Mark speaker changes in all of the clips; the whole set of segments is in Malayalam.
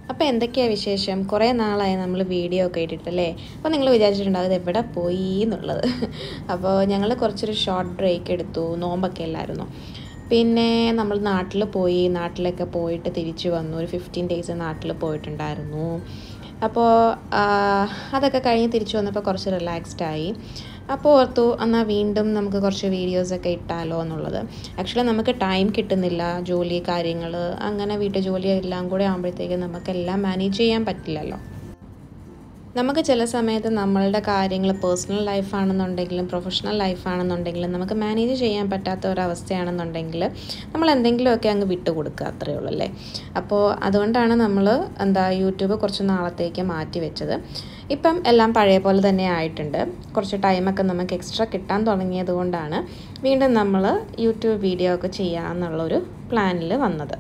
Speaker 1: അപ്പോൾ എന്തൊക്കെയാണ് വിശേഷം കുറേ നാളായി നമ്മൾ വീഡിയോ ഒക്കെ ഇട്ടിട്ടല്ലേ അപ്പോൾ നിങ്ങൾ വിചാരിച്ചിട്ടുണ്ടാവും ഇത് എവിടെ പോയി എന്നുള്ളത് അപ്പോൾ ഞങ്ങൾ കുറച്ചൊരു ഷോർട്ട് ബ്രേക്ക് എടുത്തു നോമ്പൊക്കെ അല്ലായിരുന്നു പിന്നെ നമ്മൾ നാട്ടിൽ പോയി നാട്ടിലൊക്കെ പോയിട്ട് തിരിച്ചു വന്നു ഒരു ഫിഫ്റ്റീൻ ഡേയ്സ് നാട്ടിൽ പോയിട്ടുണ്ടായിരുന്നു അപ്പോൾ അതൊക്കെ കഴിഞ്ഞ് തിരിച്ചു വന്നപ്പോൾ കുറച്ച് റിലാക്സ്ഡ് ആയി അപ്പോൾ ഓർത്തു എന്നാൽ വീണ്ടും നമുക്ക് കുറച്ച് വീഡിയോസൊക്കെ ഇട്ടാലോ എന്നുള്ളത് ആക്ച്വലി നമുക്ക് ടൈം കിട്ടുന്നില്ല ജോലി കാര്യങ്ങൾ അങ്ങനെ വീട്ടു ജോലി എല്ലാം കൂടെ ആകുമ്പോഴത്തേക്കും നമുക്കെല്ലാം മാനേജ് ചെയ്യാൻ പറ്റില്ലല്ലോ നമുക്ക് ചില സമയത്ത് നമ്മളുടെ കാര്യങ്ങൾ പേഴ്സണൽ ലൈഫാണെന്നുണ്ടെങ്കിലും പ്രൊഫഷണൽ ലൈഫാണെന്നുണ്ടെങ്കിലും നമുക്ക് മാനേജ് ചെയ്യാൻ പറ്റാത്ത ഒരവസ്ഥയാണെന്നുണ്ടെങ്കിൽ നമ്മൾ എന്തെങ്കിലുമൊക്കെ അങ്ങ് വിട്ടു കൊടുക്കുക അത്രയേ ഉള്ളൂ അല്ലേ അപ്പോൾ അതുകൊണ്ടാണ് നമ്മൾ എന്താ യൂട്യൂബ് കുറച്ച് നാളത്തേക്ക് മാറ്റി വെച്ചത് ഇപ്പം എല്ലാം പഴയ പോലെ തന്നെ ആയിട്ടുണ്ട് കുറച്ച് ടൈമൊക്കെ നമുക്ക് എക്സ്ട്രാ കിട്ടാൻ തുടങ്ങിയത് കൊണ്ടാണ് വീണ്ടും നമ്മൾ യൂട്യൂബ് വീഡിയോ ഒക്കെ ചെയ്യാമെന്നുള്ളൊരു പ്ലാനിൽ വന്നത്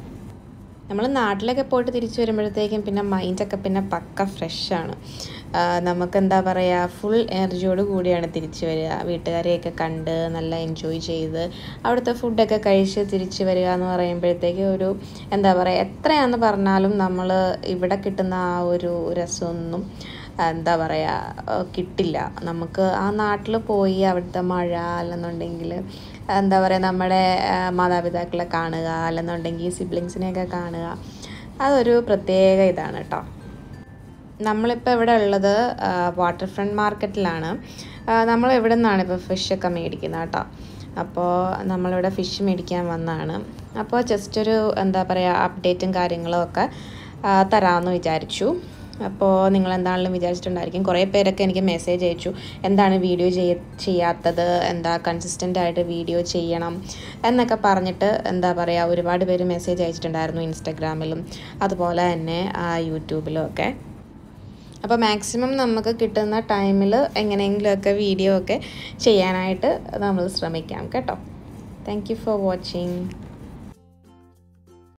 Speaker 1: നമ്മൾ നാട്ടിലൊക്കെ പോയിട്ട് തിരിച്ചു വരുമ്പോഴത്തേക്കും പിന്നെ മൈൻഡൊക്കെ പിന്നെ പക്ക ഫ്രഷാണ് നമുക്ക് എന്താ പറയുക ഫുൾ എനർജിയോട് കൂടിയാണ് തിരിച്ചു വരിക വീട്ടുകാരെയൊക്കെ കണ്ട് നല്ല എൻജോയ് ചെയ്ത് അവിടുത്തെ ഫുഡൊക്കെ കഴിച്ച് തിരിച്ചു വരിക എന്ന് പറയുമ്പോഴത്തേക്ക് ഒരു എന്താ പറയുക എത്രയാണെന്ന് പറഞ്ഞാലും നമ്മൾ ഇവിടെ കിട്ടുന്ന ആ ഒരു രസമൊന്നും എന്താ പറയുക കിട്ടില്ല നമുക്ക് ആ നാട്ടിൽ പോയി അവിടുത്തെ മഴ അല്ലെന്നുണ്ടെങ്കിൽ എന്താ പറയുക നമ്മുടെ മാതാപിതാക്കളെ കാണുക അല്ലെന്നുണ്ടെങ്കിൽ സിബ്ലിങ്സിനെയൊക്കെ കാണുക അതൊരു പ്രത്യേക ഇതാണ് കേട്ടോ നമ്മളിപ്പോൾ ഇവിടെ ഉള്ളത് വാട്ടർ ഫ്രണ്ട് മാർക്കറ്റിലാണ് നമ്മൾ ഇവിടെ നിന്നാണ് ഇപ്പോൾ ഫിഷൊക്കെ മേടിക്കുന്നത് കേട്ടോ അപ്പോൾ നമ്മളിവിടെ ഫിഷ് മേടിക്കാൻ വന്നതാണ് അപ്പോൾ ജസ്റ്റ് ഒരു എന്താ പറയുക അപ്ഡേറ്റും കാര്യങ്ങളും ഒക്കെ തരാമെന്ന് വിചാരിച്ചു അപ്പോൾ നിങ്ങൾ എന്താണെങ്കിലും വിചാരിച്ചിട്ടുണ്ടായിരിക്കും കുറേ പേരൊക്കെ എനിക്ക് മെസ്സേജ് അയച്ചു എന്താണ് വീഡിയോ ചെയ്യ ചെയ്യാത്തത് എന്താ കൺസിസ്റ്റൻ്റ് ആയിട്ട് വീഡിയോ ചെയ്യണം എന്നൊക്കെ പറഞ്ഞിട്ട് എന്താ പറയുക ഒരുപാട് പേര് മെസ്സേജ് അയച്ചിട്ടുണ്ടായിരുന്നു ഇൻസ്റ്റഗ്രാമിലും അതുപോലെ തന്നെ യൂട്യൂബിലും ഒക്കെ അപ്പോൾ മാക്സിമം നമുക്ക് കിട്ടുന്ന ടൈമിൽ എങ്ങനെയെങ്കിലുമൊക്കെ വീഡിയോ ഒക്കെ ചെയ്യാനായിട്ട് നമ്മൾ ശ്രമിക്കാം കേട്ടോ താങ്ക് യു ഫോർ വാച്ചിങ്